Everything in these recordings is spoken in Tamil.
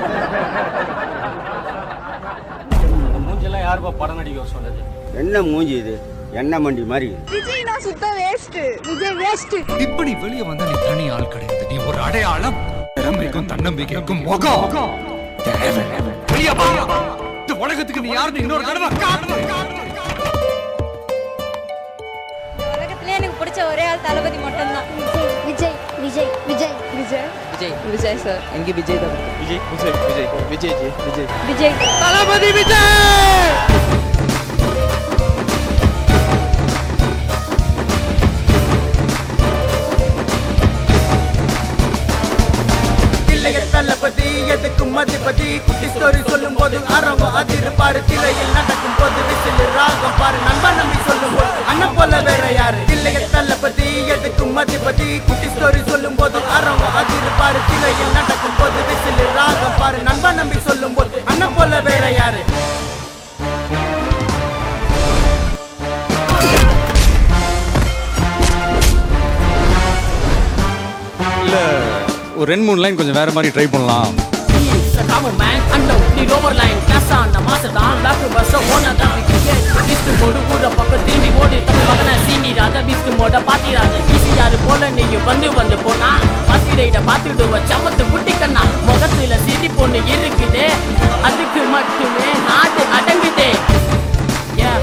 இந்த மூஞ்செல்லாம் யாருப்பா படம் நடிக்க வர சொன்னது என்ன மூஞ்சி இது எண்ணெய் மண்டி மாதிரி விஜய் நான் சுத்த வேஸ்ட் விஜய் வேஸ்ட் இப்படி வெளியே வந்த நீ தனி ஆள் கிடையாது நீ ஒரு அடையாளம் திறமைக்கும் தன்னம்பிக்கைக்கும் முகம் தேவை. வெளியே வா. இந்த உலகத்துக்கு நீ யாருன்னு இன்னொரு தடவை காட்டு. உலகத்திலே எனக்கு பிடிச்ச ஒரே ஆள் தளபதி மட்டும்தான் விஜய் விஜய் விஜய் விஜய் விஜய் விஜய் சார் எனக்கு விஜய் தான் விஜய் விஜய் விஜய் விஜய் ஜி விஜய் விஜய் தளபதி விஜய் இல்லைய தளபதி எதுக்கும் மதிபதி குட்டி ஸ்டோரி சொல்லும் போது ஆரம்பம் அதிர்பாடு திரையில் நடக்கும் போது விசில் ராகம் பாரு நண்பன் நம்பி சொல்லும் போது அண்ணன் போல வேற யாரு இல்லைய தளபதி எதுக்கும் மதிபதி குட்டி ஸ்டோரி சொல்லும் போது ஆரம்பம் அதிர்பாடு திரையில் நடக்கும் போது விசில் ராகம் பாரு நண்பன் நம்பி சொல்லும் போது அண்ணன் போல வேற யாரு இல்ல ஒரு ரெண்டு மூணு லைன் கொஞ்சம் வேற மாதிரி ட்ரை பண்ணலாம் Come on man, under the lower line Class on the master down, back to bus, one of them we can get List போடு ஊர பக்கம் திரும்பி ஓடி தமிழ் மகனை சீனிராத பிஸ்கு மோட பாத்திராத ஈசியாரு போல நீயும் வந்து வந்து போனா பாத்திரையிட பாத்துடுவ சமத்து புட்டி கண்ணா முகத்துல சிரி பொண்ணு இருக்குதே அதுக்கு மட்டுமே நாடு அடங்குதே Yeah.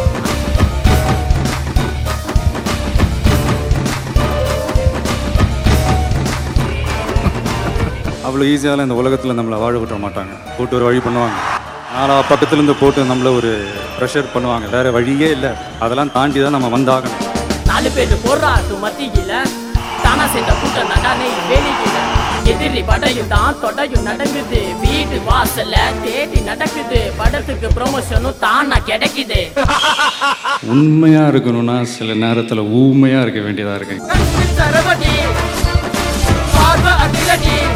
அவ்வளோ ஈஸியால இந்த உலகத்தில் நம்மளை வாழ விட்டுற மாட்டாங்க போட்டு ஒரு வழி பண்ணுவாங்க நாலா பக்கத்துலேருந்து போட்டு நம்மள ஒரு ப்ரெஷர் பண்ணுவாங்க வேற வழியே இல்லை அதெல்லாம் தாண்டி தான் நம்ம வந்தாகணும் நாலு பேர் போராட்டு மத்தியில தானா சேர்ந்த கூட்டம் நடானே வெளியில எதிரி படையும் தான் தொடையும் நடக்குது வீடு வாசல்ல தேடி நடக்குது படத்துக்கு ப்ரொமோஷனும் தானா கிடைக்குது உண்மையாக இருக்கணும்னா சில நேரத்தில் ஊமையாக இருக்க வேண்டியதாக இருக்கு சரவடி பார்வ அதிரடி